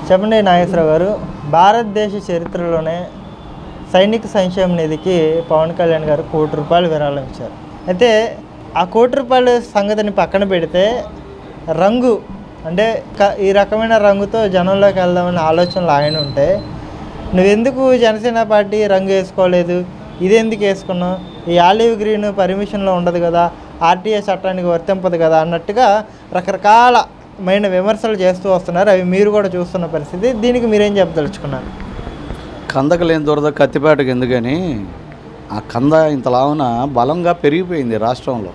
చెప్పండి నాగేశ్వరరావు గారు భారతదేశ చరిత్రలోనే సైనిక సంక్షేమ నిధికి పవన్ కళ్యాణ్ గారు కోటి రూపాయలు విరాళం ఇచ్చారు అయితే ఆ కోటి రూపాయల సంగతిని పక్కన పెడితే రంగు అంటే క- ఈ రకమైన రంగుతో జనంలోకి వెళ్దామనే ఆలోచనలు ఆయన ఉంటే నువ్వెందుకు జనసేన పార్టీ రంగు వేసుకోలేదు ఇదెందుకు వేసుకున్నావు ఈ ఆలివ్ గ్రీన్ పర్మిషన్లో ఉండదు కదా ఆర్టీఏ చట్టానికి వర్తింపదు కదా అన్నట్టుగా రకరకాలమైన విమర్శలు చేస్తూ వస్తున్నారు అవి మీరు కూడా చూస్తున్న పరిస్థితి దీనికి మీరేం చెప్పదలుచుకున్నారు కందకు లేని దొరద కత్తిపేటకు ఎందుకని ఆ కంద ఇంత లావున బలంగా పెరిగిపోయింది రాష్ట్రంలో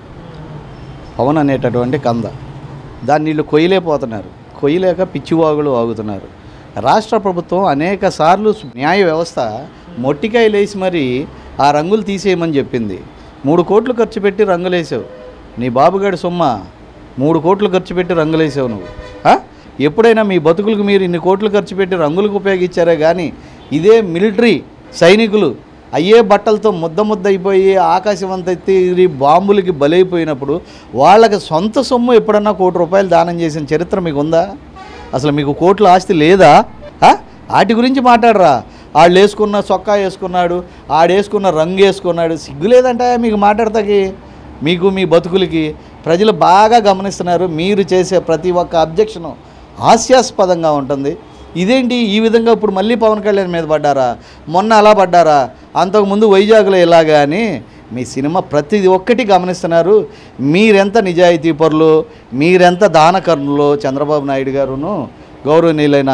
పవన్ అనేటటువంటి కంద దాన్ని వీళ్ళు కొయ్యలేకపోతున్నారు కొయ్యలేక పిచ్చివాగులు వాగుతున్నారు రాష్ట్ర ప్రభుత్వం అనేక సార్లు న్యాయ వ్యవస్థ మొట్టికాయలు వేసి మరి ఆ రంగులు తీసేయమని చెప్పింది మూడు కోట్లు ఖర్చు పెట్టి రంగులేసావు నీ బాబుగాడి సొమ్మ మూడు కోట్లు ఖర్చు పెట్టి రంగులేసావు నువ్వు ఆ? ఎప్పుడైనా మీ బతుకులకు మీరు ఇన్ని కోట్లు ఖర్చు పెట్టి రంగులకు ఉపయోగించారే కానీ ఇదే మిలిటరీ సైనికులు అయ్యే బట్టలతో ముద్ద ముద్ద అయిపోయి ఆకాశం అంత ఎత్తి బాంబులకి బలైపోయినప్పుడు వాళ్ళకి సొంత సొమ్ము ఎప్పుడన్నా కోటి రూపాయలు దానం చేసిన చరిత్ర మీకు ఉందా అసలు మీకు కోట్ల ఆస్తి లేదా ఆ? వాటి గురించి మాట్లాడరా వాళ్ళు వేసుకున్న చొక్కా వేసుకున్నాడు ఆడేసుకున్న రంగు వేసుకున్నాడు సిగ్గు లేదంటే మీకు మాట్లాడతాకి మీకు మీ బతుకులకి ప్రజలు బాగా గమనిస్తున్నారు మీరు చేసే ప్రతి ఒక్క అబ్జెక్షను హాస్యాస్పదంగా ఉంటుంది ఇదేంటి ఈ విధంగా ఇప్పుడు మళ్ళీ పవన్ కళ్యాణ్ మీద పడ్డారా మొన్న అలా పడ్డారా అంతకుముందు వైజాగ్లో ఇలాగా అని మీ సినిమా ప్రతి ఒక్కటి గమనిస్తున్నారు మీరెంత నిజాయితీ పరులు మీరెంత దానకర్ణులు చంద్రబాబు నాయుడు గారును గౌరవనీయులైన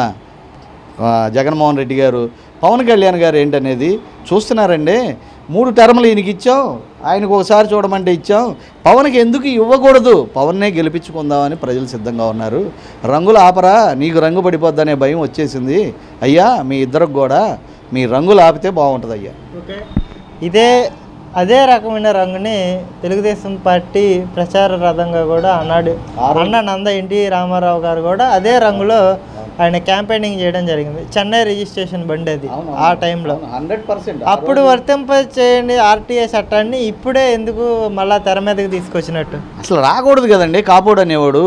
ఆ, జగన్మోహన్ రెడ్డి గారు పవన్ కళ్యాణ్ గారు ఏంటనేది చూస్తున్నారండి మూడు టర్ములు ఈయనకి ఇచ్చాం ఆయనకు ఒకసారి చూడమంటే ఇచ్చాం పవన్కి ఎందుకు ఇవ్వకూడదు పవన్నే గెలిపించుకుందామని ప్రజలు సిద్ధంగా ఉన్నారు రంగులు ఆపరా నీకు రంగు పడిపోద్దనే భయం వచ్చేసింది అయ్యా మీ ఇద్దరికి కూడా మీ రంగులు ఆపితే బాగుంటుంది అయ్యా ఓకే ఇదే అదే రకమైన రంగుని తెలుగుదేశం పార్టీ ప్రచార రథంగా కూడా అన్నాడు అన్న నంద ఎన్టీ రామారావు గారు కూడా అదే రంగులో ఆయన క్యాంపెయినింగ్ చేయడం జరిగింది చెన్నై రిజిస్ట్రేషన్ బండి అది ఆ టైంలో హండ్రెడ్ పర్సెంట్ అప్పుడు వర్తింప చేయండి ఆర్టీఏ చట్టాన్ని ఇప్పుడే ఎందుకు మళ్ళా తెర మీదకి తీసుకొచ్చినట్టు అసలు రాకూడదు కదండి కాపోడు అనేవాడు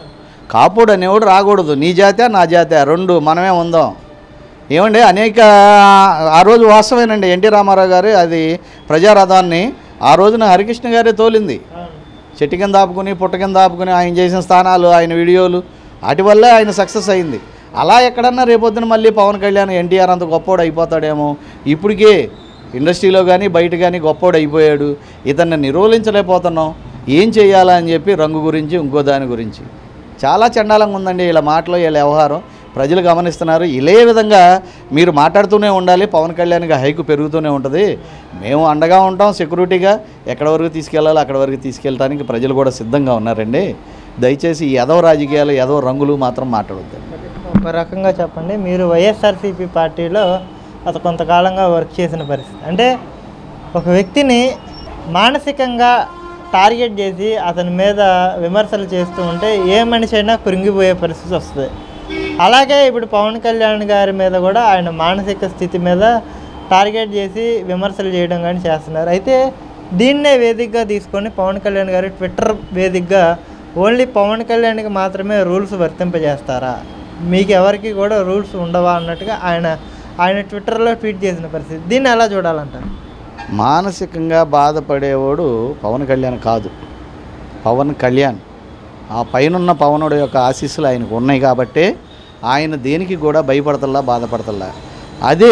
కాపోడు అనేవాడు రాకూడదు నీ జాతే నా జాతే రెండు మనమే ఉందాం ఏమండి అనేక ఆ రోజు వాస్తవేనండి ఎన్టీ రామారావు గారు అది ప్రజారథాన్ని ఆ రోజున హరికృష్ణ గారే తోలింది చెట్టు కింద ఆపుకుని పుట్ట కింద ఆపుకుని ఆయన చేసిన స్థానాలు ఆయన వీడియోలు వాటి వల్లే ఆయన సక్సెస్ అయింది అలా ఎక్కడన్నా రేపొద్దున మళ్ళీ పవన్ కళ్యాణ్ ఎన్టీఆర్ అంత గొప్పోడు అయిపోతాడేమో ఇప్పటికే ఇండస్ట్రీలో కానీ బయట కానీ గొప్పోడు అయిపోయాడు ఇతన్ని నిరోధించలేకపోతున్నాం ఏం చేయాలా అని చెప్పి రంగు గురించి ఇంకో దాని గురించి చాలా చండాలంగా ఉందండి వీళ్ళ మాటలు వీళ్ళ వ్యవహారం ప్రజలు గమనిస్తున్నారు ఇదే విధంగా మీరు మాట్లాడుతూనే ఉండాలి పవన్ కళ్యాణ్కి హైకు పెరుగుతూనే ఉంటుంది మేము అండగా ఉంటాం సెక్యూరిటీగా ఎక్కడ వరకు తీసుకెళ్ళాలో అక్కడ వరకు తీసుకెళ్ళడానికి ప్రజలు కూడా సిద్ధంగా ఉన్నారండి దయచేసి ఈ ఎదవ రాజకీయాలు ఎదవ రంగులు మాత్రం మాట్లాడొద్దు ఒక రకంగా చెప్పండి మీరు వైఎస్ఆర్సీపీ పార్టీలో అత కొంతకాలంగా వర్క్ చేసిన పరిస్థితి అంటే ఒక వ్యక్తిని మానసికంగా టార్గెట్ చేసి అతని మీద విమర్శలు చేస్తూ ఉంటే ఏ మనిషి అయినా కృంగిపోయే పరిస్థితి వస్తుంది అలాగే ఇప్పుడు పవన్ కళ్యాణ్ గారి మీద కూడా ఆయన మానసిక స్థితి మీద టార్గెట్ చేసి విమర్శలు చేయడం కానీ చేస్తున్నారు అయితే దీన్నే వేదికగా తీసుకొని పవన్ కళ్యాణ్ గారు ట్విట్టర్ వేదికగా ఓన్లీ పవన్ కళ్యాణ్కి మాత్రమే రూల్స్ వర్తింపజేస్తారా మీకు ఎవరికి కూడా రూల్స్ ఉండవా అన్నట్టుగా ఆయన ఆయన ట్విట్టర్లో ట్వీట్ చేసిన పరిస్థితి దీన్ని ఎలా చూడాలంటారు మానసికంగా బాధపడేవాడు పవన్ కళ్యాణ్ కాదు పవన్ కళ్యాణ్ ఆ పైనున్న పవనుడు యొక్క ఆశీస్సులు ఆయనకు ఉన్నాయి కాబట్టే ఆయన దేనికి కూడా భయపడతల్లా బాధపడతల్లా అదే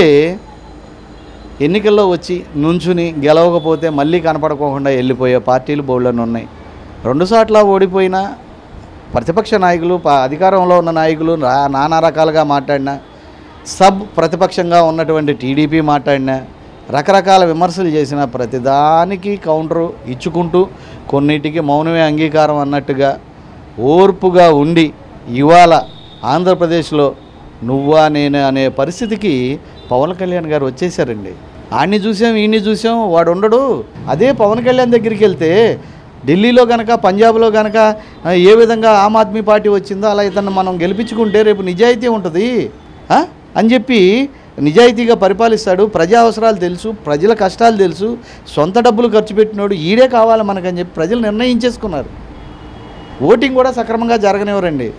ఎన్నికల్లో వచ్చి నుంచుని గెలవకపోతే మళ్ళీ కనపడకోకుండా వెళ్ళిపోయే పార్టీలు బోళ్ళని ఉన్నాయి రెండు సార్లు ఓడిపోయినా ప్రతిపక్ష నాయకులు ప- అధికారంలో ఉన్న నాయకులు రా- నానా రకాలుగా మాట్లాడినా సబ్ ప్రతిపక్షంగా ఉన్నటువంటి టీడీపీ మాట్లాడినా రకరకాల విమర్శలు చేసిన ప్రతిదానికి కౌంటరు ఇచ్చుకుంటూ కొన్నిటికి మౌనమే అంగీకారం అన్నట్టుగా ఓర్పుగా ఉండి ఇవాళ ఆంధ్రప్రదేశ్లో నువ్వా నేను అనే పరిస్థితికి పవన్ కళ్యాణ్ గారు వచ్చేసారండి ఆడిని చూసాం ఈయన్ని చూసాం వాడు ఉండడు అదే పవన్ కళ్యాణ్ దగ్గరికి వెళ్తే ఢిల్లీలో కనుక పంజాబ్లో కనుక ఆ, ఏ విధంగా ఆమ్ ఆద్మీ పార్టీ వచ్చిందో అలా ఇతన్ని మనం గెలిపించుకుంటే రేపు నిజాయితీ ఉంటుంది ఆ? అని చెప్పి నిజాయితీగా పరిపాలిస్తాడు ప్రజా అవసరాలు తెలుసు ప్రజల కష్టాలు తెలుసు సొంత డబ్బులు ఖర్చు పెట్టినోడు ఈడే కావాలి మనకని చెప్పి ప్రజలు నిర్ణయించేసుకున్నారు ఓటింగ్ కూడా సక్రమంగా జరగనివ్వరండి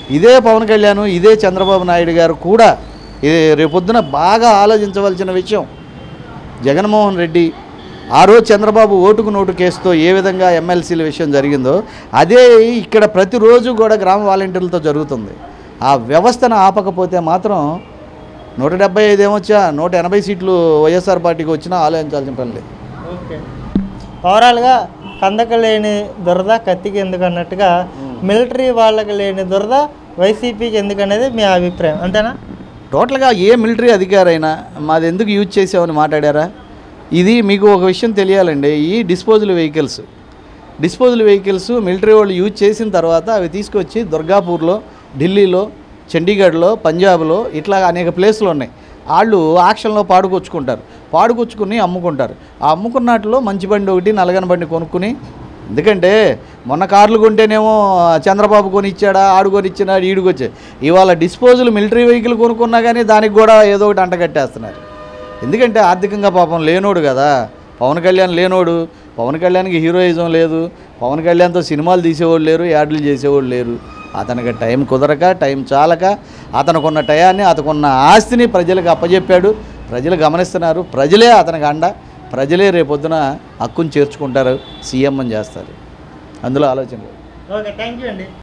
ఇదే పవన్ కళ్యాణ్ ఇదే చంద్రబాబు నాయుడు గారు కూడా ఇది రేపొద్దున బాగా ఆలోచించవలసిన విషయం జగన్మోహన్ రెడ్డి ఆ రోజు చంద్రబాబు ఓటుకు నోటు కేసుతో ఏ విధంగా ఎమ్మెల్సీల విషయం జరిగిందో అదే ఇక్కడ ప్రతిరోజు కూడా గ్రామ వాలంటీర్లతో జరుగుతుంది ఆ వ్యవస్థను ఆపకపోతే మాత్రం నూట డెబ్బై ఐదు ఏమొచ్చా నూట ఎనభై సీట్లు వైఎస్ఆర్ పార్టీకి వచ్చినా ఆలోచించాల్సిన పని లేదు ఓకే ఓవరాల్గా కందక లేని దురద కత్తికి ఎందుకు అన్నట్టుగా మిలిటరీ వాళ్ళకి లేని దురద వైసీపీకి ఎందుకు అనేది మీ అభిప్రాయం అంతేనా టోటల్గా ఏ మిలిటరీ అధికారైనా మాది ఎందుకు యూజ్ చేసామని మాట్లాడారా ఇది మీకు ఒక విషయం తెలియాలండి ఈ disposal vehicles disposal vehicles military వాళ్ళు యూజ్ చేసిన తర్వాత అవి తీసుకొచ్చి దుర్గాపూర్లో ఢిల్లీలో చండీగఢ్లో పంజాబ్లో ఇట్లా అనేక ప్లేసులు ఉన్నాయి వాళ్ళు ఆక్షన్లో పాడుకొచ్చుకుంటారు పాడుకొచ్చుకుని అమ్ముకుంటారు ఆ అమ్ముకున్నట్లో మంచి బండి ఒకటి నలగని బండి కొనుక్కుని ఎందుకంటే మొన్న కార్లు కొంటేనేమో చంద్రబాబు కొనిచ్చాడా ఆడు కొనిచ్చినాడు ఈడుకొచ్చా ఇవాళ డిస్పోజల్ మిలిటరీ వెహికల్ కొనుక్కున్నా కానీ దానికి కూడా ఏదో ఒకటి అంటగట్టేస్తున్నారు ఎందుకంటే ఆర్థికంగా పాపం లేనోడు కదా పవన్ కళ్యాణ్ లేనోడు పవన్ కళ్యాణ్కి హీరోయిజం లేదు పవన్ కళ్యాణ్తో సినిమాలు తీసేవాళ్ళు లేరు యాడ్లు చేసేవాళ్ళు లేరు అతనికి టైం కుదరక టైం చాలక అతనుకున్న టయాన్ని అతనుకున్న ఆస్తిని ప్రజలకు అప్పజెప్పాడు ప్రజలు గమనిస్తున్నారు ప్రజలే అతనికి అండ ప్రజలే రేపొద్దున హక్కును చేర్చుకుంటారు సీఎం అని చేస్తారు అందులో ఆలోచన లేదు ఓకే థ్యాంక్ యూ అండి